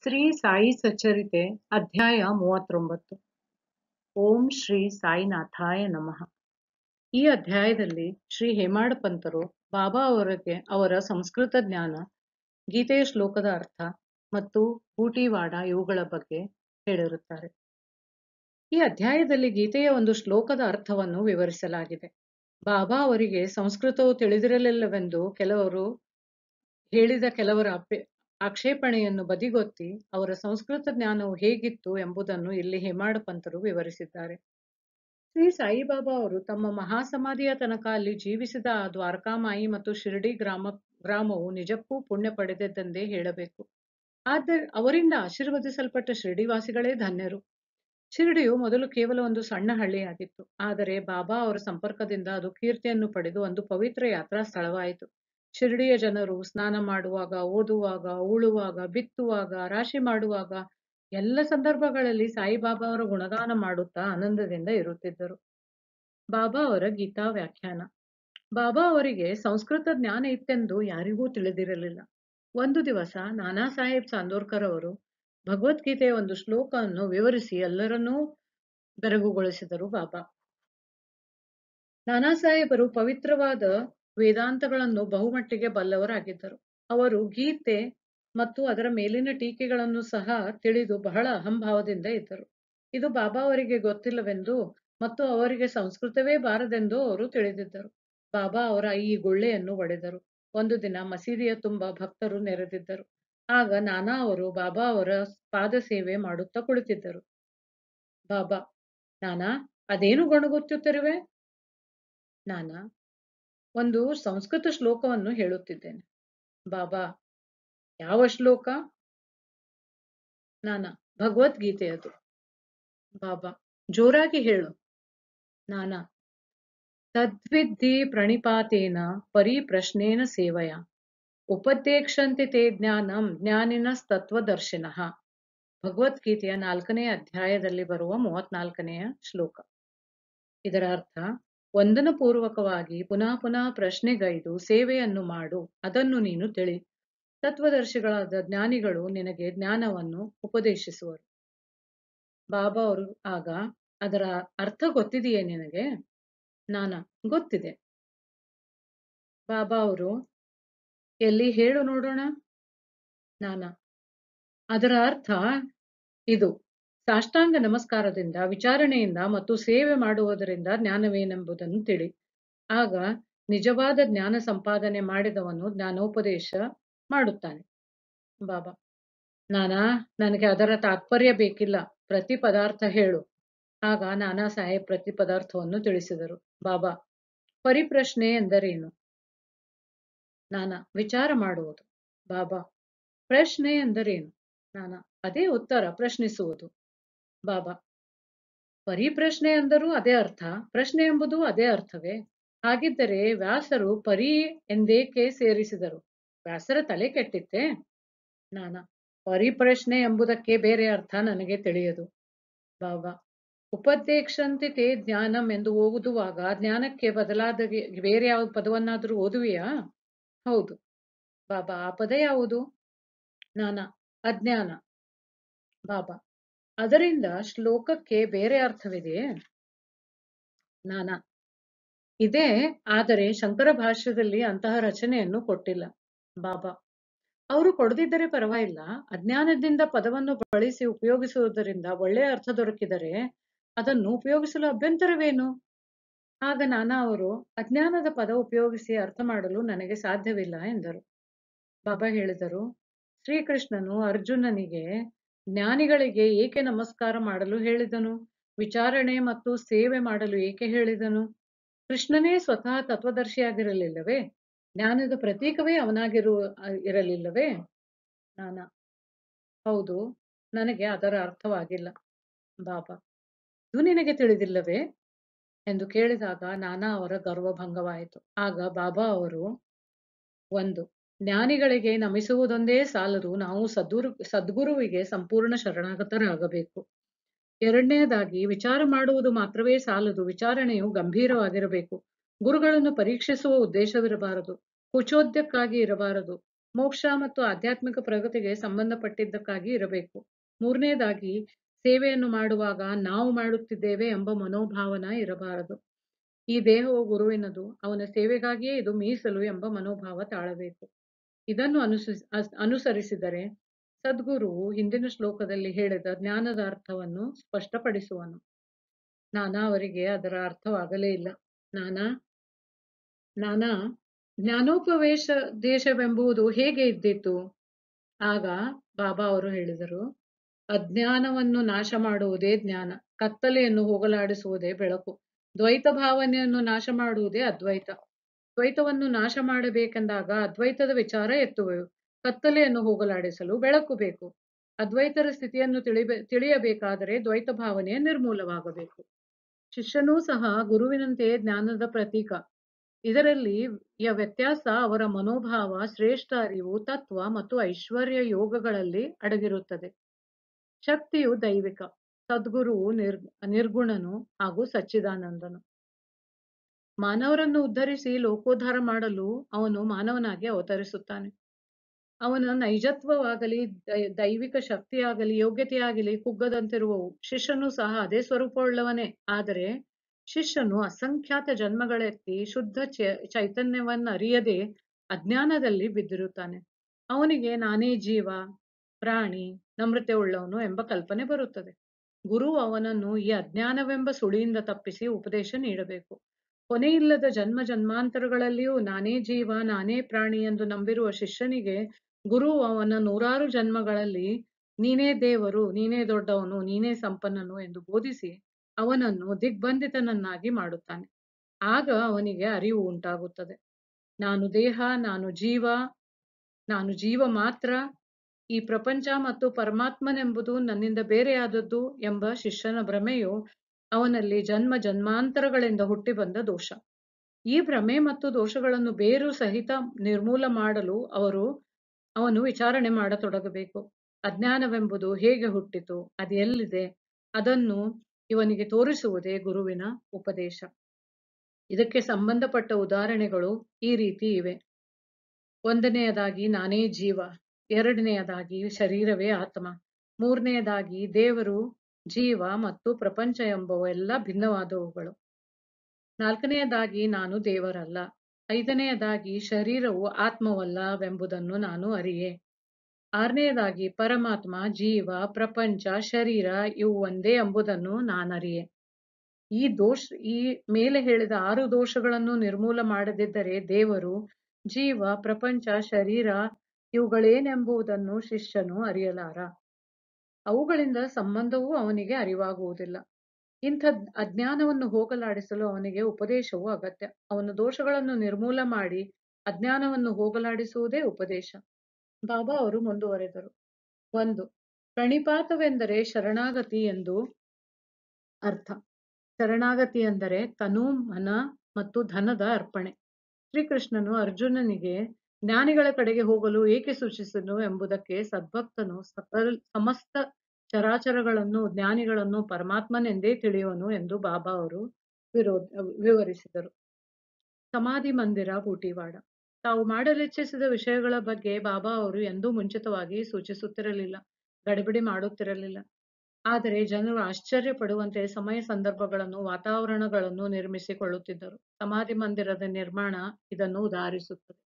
ಶ್ರೀ ಸಾಯಿ ಸಚ್ಚರಿತೆ ಅಧ್ಯಾಯ ಮೂವತ್ತೊಂಬತ್ತು ಓಂ ಶ್ರೀ ಸಾಯಿನಾಥಾಯ ನಮಃ ಈ ಅಧ್ಯಾಯದಲ್ಲಿ ಶ್ರೀ ಹೇಮಾಡ ಪಂತರು ಬಾಬಾ ಅವರಿಗೆ ಅವರ ಸಂಸ್ಕೃತ ಜ್ಞಾನ ಗೀತೆಯ ಶ್ಲೋಕದ ಅರ್ಥ ಮತ್ತು ಬೂಟಿವಾಡ ಇವುಗಳ ಬಗ್ಗೆ ಹೇಳಿರುತ್ತಾರೆ ಈ ಅಧ್ಯಾಯದಲ್ಲಿ ಗೀತೆಯ ಒಂದು ಶ್ಲೋಕದ ಅರ್ಥವನ್ನು ವಿವರಿಸಲಾಗಿದೆ ಬಾಬಾ ಅವರಿಗೆ ಸಂಸ್ಕೃತವು ತಿಳಿದಿರಲಿಲ್ಲವೆಂದು ಕೆಲವರು ಹೇಳಿದ ಕೆಲವರ ಅಪೆ ಆಕ್ಷೇಪಣೆಯನ್ನು ಬದಿಗೊತ್ತಿ ಅವರ ಸಂಸ್ಕೃತ ಜ್ಞಾನವು ಹೇಗಿತ್ತು ಎಂಬುದನ್ನು ಇಲ್ಲಿ ಹೇಮಾಡ ಪಂತರು ವಿವರಿಸಿದ್ದಾರೆ ಶ್ರೀ ಸಾಯಿಬಾಬಾ ಅವರು ತಮ್ಮ ಮಹಾಸಮಾಧಿಯ ತನಕ ಅಲ್ಲಿ ಜೀವಿಸಿದ ಆ ದ್ವಾರಕಾಮಾಯಿ ಮತ್ತು ಶಿರಡಿ ಗ್ರಾಮ ಗ್ರಾಮವು ನಿಜಕ್ಕೂ ಪುಣ್ಯ ಪಡೆದದ್ದೆಂದೇ ಹೇಳಬೇಕು ಆದರೆ ಅವರಿಂದ ಆಶೀರ್ವದಿಸಲ್ಪಟ್ಟ ಶಿರಡಿವಾಸಿಗಳೇ ಧನ್ಯರು ಶಿರಡಿಯು ಮೊದಲು ಕೇವಲ ಒಂದು ಸಣ್ಣ ಹಳ್ಳಿಯಾಗಿತ್ತು ಆದರೆ ಬಾಬಾ ಅವರ ಸಂಪರ್ಕದಿಂದ ಅದು ಕೀರ್ತಿಯನ್ನು ಪಡೆದು ಒಂದು ಪವಿತ್ರ ಯಾತ್ರಾ ಸ್ಥಳವಾಯಿತು ಶಿರಡಿಯ ಜನರು ಸ್ನಾನ ಮಾಡುವಾಗ ಓದುವಾಗ ಉಳುವಾಗ ಬಿತ್ತುವಾಗ ರಾಶಿ ಮಾಡುವಾಗ ಎಲ್ಲ ಸಂದರ್ಭಗಳಲ್ಲಿ ಸಾಯಿಬಾಬಾ ಅವರ ಗುಣಗಾನ ಮಾಡುತ್ತಾ ಆನಂದದಿಂದ ಇರುತ್ತಿದ್ದರು ಬಾಬಾ ಅವರ ಗೀತಾ ವ್ಯಾಖ್ಯಾನ ಬಾಬಾ ಅವರಿಗೆ ಸಂಸ್ಕೃತ ಜ್ಞಾನ ಇತ್ತೆಂದು ಯಾರಿಗೂ ತಿಳಿದಿರಲಿಲ್ಲ ಒಂದು ದಿವಸ ನಾನಾ ಸಾಹೇಬ್ ಚಾಂದೋರ್ಕರ್ ಅವರು ಭಗವದ್ಗೀತೆಯ ಒಂದು ಶ್ಲೋಕವನ್ನು ವಿವರಿಸಿ ಎಲ್ಲರನ್ನೂ ಬೆರಗುಗೊಳಿಸಿದರು ಬಾಬಾ ನಾನಾ ಸಾಹೇಬರು ಪವಿತ್ರವಾದ ವೇದಾಂತಗಳನ್ನು ಬಹುಮಟ್ಟಿಗೆ ಬಲ್ಲವರಾಗಿದ್ದರು ಅವರು ಗೀತೆ ಮತ್ತು ಅದರ ಮೇಲಿನ ಟೀಕೆಗಳನ್ನು ಸಹ ತಿಳಿದು ಬಹಳ ಅಹಂಭಾವದಿಂದ ಇದ್ದರು ಇದು ಬಾಬಾ ಅವರಿಗೆ ಗೊತ್ತಿಲ್ಲವೆಂದು ಮತ್ತು ಅವರಿಗೆ ಸಂಸ್ಕೃತವೇ ಬಾರದೆಂದು ಅವರು ತಿಳಿದಿದ್ದರು ಬಾಬಾ ಅವರ ಈ ಗುಳ್ಳೆಯನ್ನು ಒಡೆದರು ಒಂದು ದಿನ ಮಸೀದಿಯ ತುಂಬ ಭಕ್ತರು ನೆರೆದಿದ್ದರು ಆಗ ನಾನಾ ಅವರು ಬಾಬಾ ಅವರ ಪಾದ ಸೇವೆ ಮಾಡುತ್ತಾ ಕುಳಿತಿದ್ದರು ಬಾಬಾ ನಾನಾ ಅದೇನು ಗೊಣಗುತ್ತುತ್ತಿರುವೆ ನಾನಾ ಒಂದು ಸಂಸ್ಕೃತ ಶ್ಲೋಕವನ್ನು ಹೇಳುತ್ತಿದ್ದೇನೆ ಬಾಬಾ ಯಾವ ಶ್ಲೋಕ ನಾನಾ ಭಗವದ್ಗೀತೆಯದು ಬಾಬಾ ಜೋರಾಗಿ ಹೇಳು ನಾನಾ ತದ್ವಿದ್ಧಿ ಪ್ರಣಿಪಾತೇನ ಪರಿಪ್ರಶ್ನೇನ ಸೇವಯ ಉಪದೇಕ್ಷಂತಿ ತೇ ಜ್ಞಾನಂ ಜ್ಞಾನಿನ ತತ್ವದರ್ಶಿನಃ ಭಗವದ್ಗೀತೆಯ ನಾಲ್ಕನೇ ಅಧ್ಯಾಯದಲ್ಲಿ ಬರುವ ಮೂವತ್ನಾಲ್ಕನೆಯ ಶ್ಲೋಕ ಇದರ ಅರ್ಥ ವಂದನ ಪೂರ್ವಕವಾಗಿ ಪುನಃ ಪುನಃ ಪ್ರಶ್ನೆಗೈದು ಸೇವೆಯನ್ನು ಮಾಡು ಅದನ್ನು ನೀನು ತಿಳಿ ತತ್ವದರ್ಶಿಗಳಾದ ಜ್ಞಾನಿಗಳು ನಿನಗೆ ಜ್ಞಾನವನ್ನು ಉಪದೇಶಿಸುವರು ಬಾಬಾ ಅವರು ಆಗ ಅದರ ಅರ್ಥ ಗೊತ್ತಿದೆಯೇ ನಿನಗೆ ನಾನ ಗೊತ್ತಿದೆ ಬಾಬಾ ಅವರು ಎಲ್ಲಿ ಹೇಳು ನೋಡೋಣ ನಾನ ಅದರ ಅರ್ಥ ಇದು ಸಾಷ್ಟಾಂಗ ನಮಸ್ಕಾರದಿಂದ ವಿಚಾರಣೆಯಿಂದ ಮತ್ತು ಸೇವೆ ಮಾಡುವುದರಿಂದ ಜ್ಞಾನವೇನೆಂಬುದನ್ನು ತಿಳಿ ಆಗ ನಿಜವಾದ ಜ್ಞಾನ ಸಂಪಾದನೆ ಮಾಡಿದವನು ಜ್ಞಾನೋಪದೇಶ ಮಾಡುತ್ತಾನೆ ಬಾಬಾ ನಾನಾ ನನಗೆ ಅದರ ತಾತ್ಪರ್ಯ ಬೇಕಿಲ್ಲ ಪ್ರತಿ ಪದಾರ್ಥ ಹೇಳು ಆಗ ನಾನಾ ಸಾಹೇಬ್ ಪ್ರತಿ ಪದಾರ್ಥವನ್ನು ತಿಳಿಸಿದರು ಬಾಬಾ ಪರಿಪ್ರಶ್ನೆ ಎಂದರೇನು ನಾನಾ ವಿಚಾರ ಮಾಡುವುದು ಬಾಬಾ ಪ್ರಶ್ನೆ ಎಂದರೇನು ನಾನಾ ಅದೇ ಉತ್ತರ ಪ್ರಶ್ನಿಸುವುದು ಬಾಬಾ ಪರಿಪ್ರಶ್ನೆ ಎಂದರೂ ಅದೇ ಅರ್ಥ ಪ್ರಶ್ನೆ ಎಂಬುದು ಅದೇ ಅರ್ಥವೇ ಹಾಗಿದ್ದರೆ ವ್ಯಾಸರು ಪರಿ ಎಂದೇಕೆ ಸೇರಿಸಿದರು ವ್ಯಾಸರ ತಲೆ ಕೆಟ್ಟಿತ್ತೆ ನಾನಾ ಪರಿಪ್ರಶ್ನೆ ಎಂಬುದಕ್ಕೆ ಬೇರೆ ಅರ್ಥ ನನಗೆ ತಿಳಿಯದು ಬಾಬಾ ಉಪದೇಕ್ಷಂತೆ ತೇ ಜ್ಞಾನಂ ಎಂದು ಓದುವಾಗ ಜ್ಞಾನಕ್ಕೆ ಬದಲಾದ ಬೇರೆ ಯಾವ ಪದವನ್ನಾದರೂ ಓದುವೆಯಾ ಹೌದು ಬಾಬಾ ಆ ಪದ ಯಾವುದು ನಾನಾ ಅಜ್ಞಾನ ಬಾಬಾ ಅದರಿಂದ ಶ್ಲೋಕಕ್ಕೆ ಬೇರೆ ಅರ್ಥವಿದೆಯೇ ನಾನಾ ಇದೇ ಆದರೆ ಶಂಕರ ಭಾಷ್ಯದಲ್ಲಿ ಅಂತಹ ರಚನೆಯನ್ನು ಕೊಟ್ಟಿಲ್ಲ ಬಾಬಾ ಅವರು ಕೊಡದಿದ್ದರೆ ಪರವಾಗಿಲ್ಲ ಅಜ್ಞಾನದಿಂದ ಪದವನ್ನು ಬಳಸಿ ಉಪಯೋಗಿಸುವುದರಿಂದ ಒಳ್ಳೆಯ ಅರ್ಥ ದೊರಕಿದರೆ ಅದನ್ನು ಉಪಯೋಗಿಸಲು ಅಭ್ಯಂತರವೇನು ಆಗ ನಾನಾ ಅವರು ಅಜ್ಞಾನದ ಪದ ಉಪಯೋಗಿಸಿ ಅರ್ಥ ಮಾಡಲು ನನಗೆ ಸಾಧ್ಯವಿಲ್ಲ ಎಂದರು ಬಾಬಾ ಹೇಳಿದರು ಶ್ರೀಕೃಷ್ಣನು ಅರ್ಜುನನಿಗೆ ಜ್ಞಾನಿಗಳಿಗೆ ಏಕೆ ನಮಸ್ಕಾರ ಮಾಡಲು ಹೇಳಿದನು ವಿಚಾರಣೆ ಮತ್ತು ಸೇವೆ ಮಾಡಲು ಏಕೆ ಹೇಳಿದನು ಕೃಷ್ಣನೇ ಸ್ವತಃ ತತ್ವದರ್ಶಿಯಾಗಿರಲಿಲ್ಲವೇ ಜ್ಞಾನದ ಪ್ರತೀಕವೇ ಅವನಾಗಿರು ಇರಲಿಲ್ಲವೇ ನಾನಾ ಹೌದು ನನಗೆ ಅದರ ಅರ್ಥವಾಗಿಲ್ಲ ಬಾಬಾ ಇದು ನಿನಗೆ ತಿಳಿದಿಲ್ಲವೇ ಎಂದು ಕೇಳಿದಾಗ ನಾನಾ ಅವರ ಗರ್ವಭಂಗವಾಯಿತು ಆಗ ಬಾಬಾ ಅವರು ಒಂದು ಜ್ಞಾನಿಗಳಿಗೆ ನಮಿಸುವುದೊಂದೇ ಸಾಲದು ನಾವು ಸದ್ಗುರು ಸದ್ಗುರುವಿಗೆ ಸಂಪೂರ್ಣ ಶರಣಾಗತರಾಗಬೇಕು ಎರಡನೇದಾಗಿ ವಿಚಾರ ಮಾಡುವುದು ಮಾತ್ರವೇ ಸಾಲದು ವಿಚಾರಣೆಯು ಗಂಭೀರವಾಗಿರಬೇಕು ಗುರುಗಳನ್ನು ಪರೀಕ್ಷಿಸುವ ಉದ್ದೇಶವಿರಬಾರದು ಕುಚೋದ್ಯಕ್ಕಾಗಿ ಇರಬಾರದು ಮೋಕ್ಷ ಮತ್ತು ಆಧ್ಯಾತ್ಮಿಕ ಪ್ರಗತಿಗೆ ಸಂಬಂಧಪಟ್ಟಿದ್ದಕ್ಕಾಗಿ ಇರಬೇಕು ಮೂರನೇದಾಗಿ ಸೇವೆಯನ್ನು ಮಾಡುವಾಗ ನಾವು ಮಾಡುತ್ತಿದ್ದೇವೆ ಎಂಬ ಮನೋಭಾವನ ಇರಬಾರದು ಈ ದೇಹವು ಗುರುವಿನದು ಅವನ ಸೇವೆಗಾಗಿಯೇ ಇದು ಮೀಸಲು ಎಂಬ ಮನೋಭಾವ ತಾಳಬೇಕು ಇದನ್ನು ಅನುಸರಿಸಿ ಅಸ್- ಅನುಸರಿಸಿದರೆ ಸದ್ಗುರುವು ಹಿಂದಿನ ಶ್ಲೋಕದಲ್ಲಿ ಹೇಳಿದ ಜ್ಞಾನದ ಅರ್ಥವನ್ನು ಸ್ಪಷ್ಟಪಡಿಸುವನು ನಾನಾ ಅವರಿಗೆ ಅದರ ಅರ್ಥವಾಗಲೇ ಇಲ್ಲ ನಾನಾ ನಾನಾ ಜ್ಞಾನೋಪವೇಶ ದೇಶವೆಂಬುದು ಹೇಗೆ ಇದ್ದಿತು ಆಗ ಬಾಬಾ ಅವರು ಹೇಳಿದರು ಅಜ್ಞಾನವನ್ನು ನಾಶ ಮಾಡುವುದೇ ಜ್ಞಾನ ಕತ್ತಲೆಯನ್ನು ಹೋಗಲಾಡಿಸುವುದೇ ಬೆಳಕು ದ್ವೈತ ಭಾವನೆಯನ್ನು ನಾಶ ಮಾಡುವುದೇ ಅದ್ವೈತ ದ್ವೈತವನ್ನು ನಾಶ ಮಾಡಬೇಕೆಂದಾಗ ಅದ್ವೈತದ ವಿಚಾರ ಎತ್ತುವೆವು ಕತ್ತಲೆಯನ್ನು ಹೋಗಲಾಡಿಸಲು ಬೆಳಕು ಬೇಕು ಅದ್ವೈತರ ಸ್ಥಿತಿಯನ್ನು ತಿಳಿಬೆ ತಿಳಿಯಬೇಕಾದರೆ ದ್ವೈತ ಭಾವನೆ ನಿರ್ಮೂಲವಾಗಬೇಕು ಶಿಷ್ಯನೂ ಸಹ ಗುರುವಿನಂತೆಯೇ ಜ್ಞಾನದ ಪ್ರತೀಕ ಇದರಲ್ಲಿ ಯ ವ್ಯತ್ಯಾಸ ಅವರ ಮನೋಭಾವ ಶ್ರೇಷ್ಠ ಅರಿವು ತತ್ವ ಮತ್ತು ಐಶ್ವರ್ಯ ಯೋಗಗಳಲ್ಲಿ ಅಡಗಿರುತ್ತದೆ ಶಕ್ತಿಯು ದೈವಿಕ ಸದ್ಗುರುವು ನಿರ್ ನಿರ್ಗುಣನು ಹಾಗೂ ಸಚ್ಚಿದಾನಂದನು ಮಾನವರನ್ನು ಉದ್ಧರಿಸಿ ಲೋಕೋದ್ಧಾರ ಮಾಡಲು ಅವನು ಮಾನವನಾಗಿ ಅವತರಿಸುತ್ತಾನೆ ಅವನ ನೈಜತ್ವವಾಗಲಿ ದೈ- ದೈವಿಕ ಶಕ್ತಿಯಾಗಲಿ ಯೋಗ್ಯತೆಯಾಗಲಿ ಕುಗ್ಗದಂತಿರುವವು ಶಿಷ್ಯನು ಸಹ ಅದೇ ಸ್ವರೂಪವುಳ್ಳವನೇ ಆದರೆ ಶಿಷ್ಯನು ಅಸಂಖ್ಯಾತ ಜನ್ಮಗಳೆತ್ತಿ ಶುದ್ಧ ಚೈ- ಚೈತನ್ಯವನ್ನು ಅರಿಯದೆ ಅಜ್ಞಾನದಲ್ಲಿ ಬಿದ್ದಿರುತ್ತಾನೆ ಅವನಿಗೆ ನಾನೇ ಜೀವ ಪ್ರಾಣಿ ನಮ್ರತೆ ಉಳ್ಳವನು ಎಂಬ ಕಲ್ಪನೆ ಬರುತ್ತದೆ ಗುರು ಅವನನ್ನು ಈ ಅಜ್ಞಾನವೆಂಬ ಸುಳಿಯಿಂದ ತಪ್ಪಿಸಿ ಉಪದೇಶ ನೀಡಬೇಕು ಕೊನೆಯಿಲ್ಲದ ಜನ್ಮ ಜನ್ಮಾಂತರಗಳಲ್ಲಿಯೂ ನಾನೇ ಜೀವ ನಾನೇ ಪ್ರಾಣಿ ಎಂದು ನಂಬಿರುವ ಶಿಷ್ಯನಿಗೆ ಗುರು ಅವನ ನೂರಾರು ಜನ್ಮಗಳಲ್ಲಿ ನೀನೇ ದೇವರು ನೀನೇ ದೊಡ್ಡವನು ನೀನೇ ಸಂಪನ್ನನು ಎಂದು ಬೋಧಿಸಿ ಅವನನ್ನು ದಿಗ್ಬಂಧಿತನನ್ನಾಗಿ ಮಾಡುತ್ತಾನೆ ಆಗ ಅವನಿಗೆ ಅರಿವು ಉಂಟಾಗುತ್ತದೆ ನಾನು ದೇಹ ನಾನು ಜೀವ ನಾನು ಜೀವ ಮಾತ್ರ ಈ ಪ್ರಪಂಚ ಮತ್ತು ಪರಮಾತ್ಮನೆಂಬುದು ನನ್ನಿಂದ ಬೇರೆಯಾದದ್ದು ಎಂಬ ಶಿಷ್ಯನ ಭ್ರಮೆಯು ಅವನಲ್ಲಿ ಜನ್ಮ ಜನ್ಮಾಂತರಗಳಿಂದ ಹುಟ್ಟಿ ಬಂದ ದೋಷ ಈ ಭ್ರಮೆ ಮತ್ತು ದೋಷಗಳನ್ನು ಬೇರು ಸಹಿತ ನಿರ್ಮೂಲ ಮಾಡಲು ಅವರು ಅವನು ವಿಚಾರಣೆ ಮಾಡತೊಡಗಬೇಕು ಅಜ್ಞಾನವೆಂಬುದು ಹೇಗೆ ಹುಟ್ಟಿತು ಅದು ಎಲ್ಲಿದೆ ಅದನ್ನು ಇವನಿಗೆ ತೋರಿಸುವುದೇ ಗುರುವಿನ ಉಪದೇಶ ಇದಕ್ಕೆ ಸಂಬಂಧಪಟ್ಟ ಉದಾಹರಣೆಗಳು ಈ ರೀತಿ ಇವೆ ಒಂದನೆಯದಾಗಿ ನಾನೇ ಜೀವ ಎರಡನೆಯದಾಗಿ ಶರೀರವೇ ಆತ್ಮ ಮೂರನೆಯದಾಗಿ ದೇವರು ಜೀವ ಮತ್ತು ಪ್ರಪಂಚ ಎಂಬವೆಲ್ಲ ಭಿನ್ನವಾದವುಗಳು ನಾಲ್ಕನೆಯದಾಗಿ ನಾನು ದೇವರಲ್ಲ ಐದನೆಯದಾಗಿ ಶರೀರವು ಆತ್ಮವಲ್ಲವೆಂಬುದನ್ನು ನಾನು ಅರಿಯೆ ಆರನೆಯದಾಗಿ ಪರಮಾತ್ಮ ಜೀವ ಪ್ರಪಂಚ ಶರೀರ ಇವು ಒಂದೇ ಎಂಬುದನ್ನು ನಾನರಿಯೆ ಈ ದೋಷ ಈ ಮೇಲೆ ಹೇಳಿದ ಆರು ದೋಷಗಳನ್ನು ನಿರ್ಮೂಲ ಮಾಡದಿದ್ದರೆ ದೇವರು ಜೀವ ಪ್ರಪಂಚ ಶರೀರ ಇವುಗಳೇನೆಂಬುದನ್ನು ಶಿಷ್ಯನು ಅರಿಯಲಾರ ಅವುಗಳಿಂದ ಸಂಬಂಧವೂ ಅವನಿಗೆ ಅರಿವಾಗುವುದಿಲ್ಲ ಇಂಥ ಅಜ್ಞಾನವನ್ನು ಹೋಗಲಾಡಿಸಲು ಅವನಿಗೆ ಉಪದೇಶವು ಅಗತ್ಯ ಅವನ ದೋಷಗಳನ್ನು ನಿರ್ಮೂಲ ಮಾಡಿ ಅಜ್ಞಾನವನ್ನು ಹೋಗಲಾಡಿಸುವುದೇ ಉಪದೇಶ ಬಾಬಾ ಅವರು ಮುಂದುವರೆದರು ಒಂದು ಪ್ರಣಿಪಾತವೆಂದರೆ ಶರಣಾಗತಿ ಎಂದು ಅರ್ಥ ಶರಣಾಗತಿ ಎಂದರೆ ತನು ಮನ ಮತ್ತು ಧನದ ಅರ್ಪಣೆ ಶ್ರೀಕೃಷ್ಣನು ಅರ್ಜುನನಿಗೆ ಜ್ಞಾನಿಗಳ ಕಡೆಗೆ ಹೋಗಲು ಏಕೆ ಸೂಚಿಸಿದನು ಎಂಬುದಕ್ಕೆ ಸದ್ಭಕ್ತನು ಸಕಲ್ ಸಮಸ್ತ ಚರಾಚರಗಳನ್ನು ಜ್ಞಾನಿಗಳನ್ನು ಪರಮಾತ್ಮನೆಂದೇ ತಿಳಿಯುವನು ಎಂದು ಬಾಬಾ ಅವರು ವಿರೋಧ ವಿವರಿಸಿದರು ಸಮಾಧಿ ಮಂದಿರ ಬೂಟಿವಾಡ ತಾವು ಮಾಡಲಿಚ್ಛಿಸಿದ ವಿಷಯಗಳ ಬಗ್ಗೆ ಬಾಬಾ ಅವರು ಎಂದೂ ಮುಂಚಿತವಾಗಿ ಸೂಚಿಸುತ್ತಿರಲಿಲ್ಲ ಗಡಿಬಿಡಿ ಮಾಡುತ್ತಿರಲಿಲ್ಲ ಆದರೆ ಜನರು ಆಶ್ಚರ್ಯ ಪಡುವಂತೆ ಸಮಯ ಸಂದರ್ಭಗಳನ್ನು ವಾತಾವರಣಗಳನ್ನು ನಿರ್ಮಿಸಿಕೊಳ್ಳುತ್ತಿದ್ದರು ಸಮಾಧಿ ಮಂದಿರದ ನಿರ್ಮಾಣ ಇದನ್ನು ಉದಾಹರಿಸುತ್ತದೆ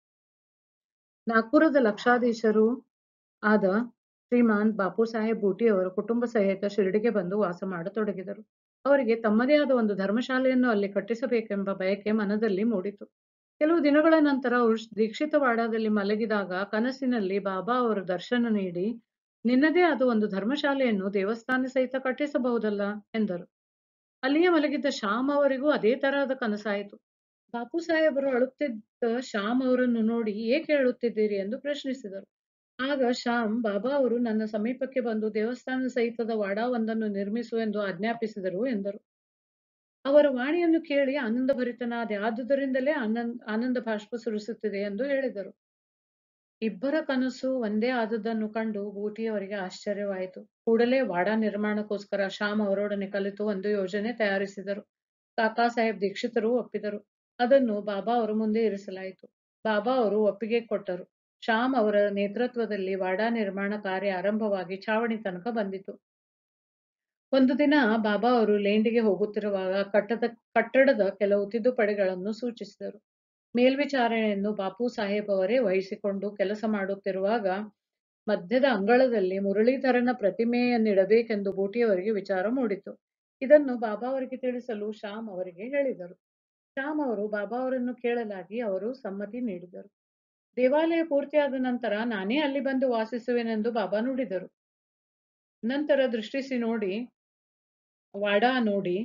ನಾಗ್ಪುರದ ಲಕ್ಷಾಧೀಶರು ಆದ ಶ್ರೀಮಾನ್ ಬಾಪು ಸಾಹೇಬ್ ಬೂಟಿ ಅವರು ಕುಟುಂಬ ಸಹಿತ ಶಿರಡಿಗೆ ಬಂದು ವಾಸ ಮಾಡತೊಡಗಿದರು ಅವರಿಗೆ ತಮ್ಮದೇ ಆದ ಒಂದು ಧರ್ಮಶಾಲೆಯನ್ನು ಅಲ್ಲಿ ಕಟ್ಟಿಸಬೇಕೆಂಬ ಬಯಕೆ ಮನದಲ್ಲಿ ಮೂಡಿತು ಕೆಲವು ದಿನಗಳ ನಂತರ ಅವರು ದೀಕ್ಷಿತವಾಡದಲ್ಲಿ ಮಲಗಿದಾಗ ಕನಸಿನಲ್ಲಿ ಬಾಬಾ ಅವರು ದರ್ಶನ ನೀಡಿ ನಿನ್ನದೇ ಆದ ಒಂದು ಧರ್ಮಶಾಲೆಯನ್ನು ದೇವಸ್ಥಾನ ಸಹಿತ ಕಟ್ಟಿಸಬಹುದಲ್ಲ ಎಂದರು ಅಲ್ಲಿಯೇ ಮಲಗಿದ್ದ ಶ್ಯಾಮ್ ಅವರಿಗೂ ಅದೇ ತರಹದ ಕನಸಾಯಿತು ಬಾಪು ಸಾಹೇಬರು ಅಳುತ್ತಿದ್ದ ಶ್ಯಾಮ್ ಅವರನ್ನು ನೋಡಿ ಏಕೆ ಅಳುತ್ತಿದ್ದೀರಿ ಎಂದು ಪ್ರಶ್ನಿಸಿದರು ಆಗ ಶ್ಯಾಮ್ ಬಾಬಾ ಅವರು ನನ್ನ ಸಮೀಪಕ್ಕೆ ಬಂದು ದೇವಸ್ಥಾನ ಸಹಿತದ ವಾಡಾವೊಂದನ್ನು ನಿರ್ಮಿಸು ಎಂದು ಆಜ್ಞಾಪಿಸಿದರು ಎಂದರು ಅವರ ವಾಣಿಯನ್ನು ಕೇಳಿ ಆನಂದಭರಿತನಾದೆ ಆದುದರಿಂದಲೇ ಆನಂದ ಆನಂದ ಬಾಷ್ಪ ಸುರಿಸುತ್ತಿದೆ ಎಂದು ಹೇಳಿದರು ಇಬ್ಬರ ಕನಸು ಒಂದೇ ಆದದ್ದನ್ನು ಕಂಡು ಬೂಟಿಯವರಿಗೆ ಆಶ್ಚರ್ಯವಾಯಿತು ಕೂಡಲೇ ವಾಡಾ ನಿರ್ಮಾಣಕ್ಕೋಸ್ಕರ ಶ್ಯಾಮ್ ಅವರೊಡನೆ ಕಲಿತು ಒಂದು ಯೋಜನೆ ತಯಾರಿಸಿದರು ಕಾಕಾ ಸಾಹೇಬ್ ದೀಕ್ಷಿತರು ಒಪ್ಪಿದರು ಅದನ್ನು ಬಾಬಾ ಅವರ ಮುಂದೆ ಇರಿಸಲಾಯಿತು ಬಾಬಾ ಅವರು ಒಪ್ಪಿಗೆ ಕೊಟ್ಟರು ಶ್ಯಾಮ್ ಅವರ ನೇತೃತ್ವದಲ್ಲಿ ವಾಡಾ ನಿರ್ಮಾಣ ಕಾರ್ಯ ಆರಂಭವಾಗಿ ಛಾವಣಿ ತನಕ ಬಂದಿತು ಒಂದು ದಿನ ಬಾಬಾ ಅವರು ಲೇಂಡಿಗೆ ಹೋಗುತ್ತಿರುವಾಗ ಕಟ್ಟದ ಕಟ್ಟಡದ ಕೆಲವು ತಿದ್ದುಪಡಿಗಳನ್ನು ಸೂಚಿಸಿದರು ಮೇಲ್ವಿಚಾರಣೆಯನ್ನು ಬಾಪು ಸಾಹೇಬ್ ಅವರೇ ವಹಿಸಿಕೊಂಡು ಕೆಲಸ ಮಾಡುತ್ತಿರುವಾಗ ಮಧ್ಯದ ಅಂಗಳದಲ್ಲಿ ಮುರಳೀಧರನ ಪ್ರತಿಮೆಯನ್ನಿಡಬೇಕೆಂದು ಬೂಟಿಯವರಿಗೆ ವಿಚಾರ ಮೂಡಿತು ಇದನ್ನು ಬಾಬಾ ಅವರಿಗೆ ತಿಳಿಸಲು ಶ್ಯಾಮ್ ಅವರಿಗೆ ಹೇಳಿದರು ಶ್ಯಾಮ್ ಅವರು ಬಾಬಾ ಅವರನ್ನು ಕೇಳಲಾಗಿ ಅವರು ಸಮ್ಮತಿ ನೀಡಿದರು ದೇವಾಲಯ ಪೂರ್ತಿಯಾದ ನಂತರ ನಾನೇ ಅಲ್ಲಿ ಬಂದು ವಾಸಿಸುವೆನೆಂದು ಬಾಬಾ ನುಡಿದರು ನಂತರ ದೃಷ್ಟಿಸಿ ನೋಡಿ ವಾಡಾ ನೋಡಿ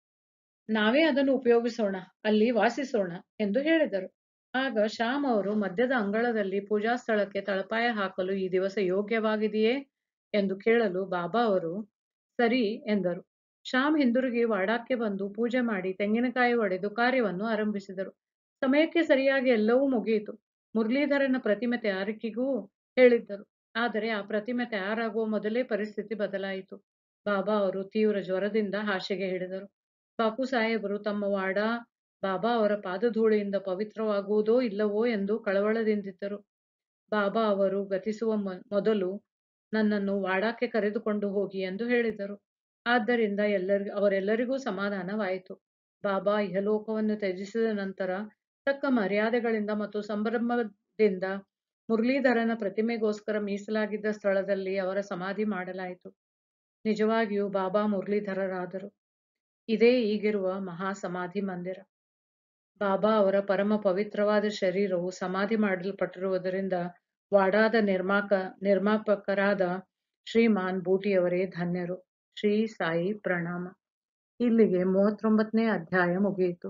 ನಾವೇ ಅದನ್ನು ಉಪಯೋಗಿಸೋಣ ಅಲ್ಲಿ ವಾಸಿಸೋಣ ಎಂದು ಹೇಳಿದರು ಆಗ ಶ್ಯಾಮ್ ಅವರು ಮಧ್ಯದ ಅಂಗಳದಲ್ಲಿ ಪೂಜಾ ಸ್ಥಳಕ್ಕೆ ತಳಪಾಯ ಹಾಕಲು ಈ ದಿವಸ ಯೋಗ್ಯವಾಗಿದೆಯೇ ಎಂದು ಕೇಳಲು ಬಾಬಾ ಅವರು ಸರಿ ಎಂದರು ಶ್ಯಾಮ್ ಹಿಂದಿರುಗಿ ವಾಡಾಕ್ಕೆ ಬಂದು ಪೂಜೆ ಮಾಡಿ ತೆಂಗಿನಕಾಯಿ ಒಡೆದು ಕಾರ್ಯವನ್ನು ಆರಂಭಿಸಿದರು ಸಮಯಕ್ಕೆ ಸರಿಯಾಗಿ ಎಲ್ಲವೂ ಮುಗಿಯಿತು ಮುರಳೀಧರನ ಪ್ರತಿಮೆ ತಯಾರಿಕೆಗೂ ಹೇಳಿದ್ದರು ಆದರೆ ಆ ಪ್ರತಿಮೆ ತಯಾರಾಗುವ ಮೊದಲೇ ಪರಿಸ್ಥಿತಿ ಬದಲಾಯಿತು ಬಾಬಾ ಅವರು ತೀವ್ರ ಜ್ವರದಿಂದ ಹಾಸಿಗೆ ಹಿಡಿದರು ಬಾಪು ಸಾಹೇಬರು ತಮ್ಮ ವಾಡ ಬಾಬಾ ಅವರ ಪಾದಧೂಳಿಯಿಂದ ಪವಿತ್ರವಾಗುವುದೋ ಇಲ್ಲವೋ ಎಂದು ಕಳವಳದಿಂದಿದ್ದರು ಬಾಬಾ ಅವರು ಗತಿಸುವ ಮೊದಲು ನನ್ನನ್ನು ವಾಡಾಕ್ಕೆ ಕರೆದುಕೊಂಡು ಹೋಗಿ ಎಂದು ಹೇಳಿದರು ಆದ್ದರಿಂದ ಎಲ್ಲರಿ ಅವರೆಲ್ಲರಿಗೂ ಸಮಾಧಾನವಾಯಿತು ಬಾಬಾ ಇಹಲೋಕವನ್ನು ತ್ಯಜಿಸಿದ ನಂತರ ತಕ್ಕ ಮರ್ಯಾದೆಗಳಿಂದ ಮತ್ತು ಸಂಭ್ರಮದಿಂದ ಮುರಳೀಧರನ ಪ್ರತಿಮೆಗೋಸ್ಕರ ಮೀಸಲಾಗಿದ್ದ ಸ್ಥಳದಲ್ಲಿ ಅವರ ಸಮಾಧಿ ಮಾಡಲಾಯಿತು ನಿಜವಾಗಿಯೂ ಬಾಬಾ ಮುರಳೀಧರರಾದರು ಇದೇ ಈಗಿರುವ ಮಹಾ ಸಮಾಧಿ ಮಂದಿರ ಬಾಬಾ ಅವರ ಪರಮ ಪವಿತ್ರವಾದ ಶರೀರವು ಸಮಾಧಿ ಮಾಡಲ್ಪಟ್ಟಿರುವುದರಿಂದ ವಾಡಾದ ನಿರ್ಮಾಕ ನಿರ್ಮಾಪಕರಾದ ಶ್ರೀಮಾನ್ ಬೂಟಿಯವರೇ ಧನ್ಯರು ಶ್ರೀ ಸಾಯಿ ಪ್ರಣಾಮ ಇಲ್ಲಿಗೆ ಮೂವತ್ತೊಂಬತ್ತನೇ ಅಧ್ಯಾಯ ಮುಗಿಯಿತು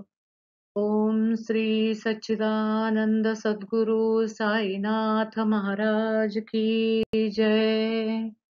ಓಂ ಶ್ರೀ ಸಚ್ಚಿದಾನಂದ ಸದ್ಗುರು ಸಾಯಿನಾಥ ಮಹಾರಾಜ್ ಕಿ ಜಯ